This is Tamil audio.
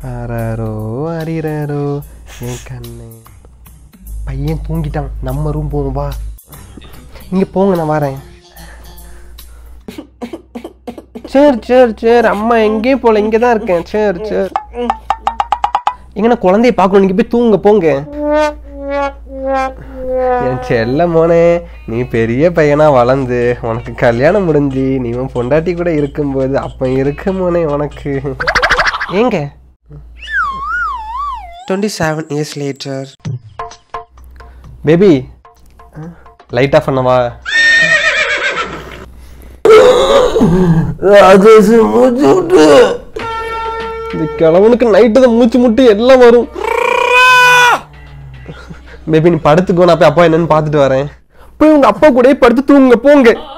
ஆராரோ அரிரரோ என் கண்ணு பையன் தூங்கிட்டான் நம்ம ரூம் போவோம் வா இங்கே போங்க நான் வரேன் சரி சரி சரி அம்மா எங்கேயும் போல இங்கே தான் இருக்கேன் சரி சரி எங்கண்ணா குழந்தைய பார்க்கணும் நீங்கள் போய் தூங்க போங்க என் செல்ல மோனே நீ பெரிய பையனா வளர்ந்து உனக்கு கல்யாணம் முடிஞ்சு நீ உன் பொண்டாட்டி கூட இருக்கும்போது அப்போ இருக்கு மோனே உனக்கு ஏங்க twenty seven years later baby light off பண்ணவா ராஜேஷ் மூச்சு விட்டு இந்த கிழவனுக்கு நைட்டு தான் மூச்சு முட்டு எல்லாம் வரும் பேபி நீ படுத்துக்கோ நான் போய் அப்பா என்னன்னு பார்த்துட்டு வரேன் போய் உங்க அப்பா கூடயே படுத்து தூங்குங்க போங்க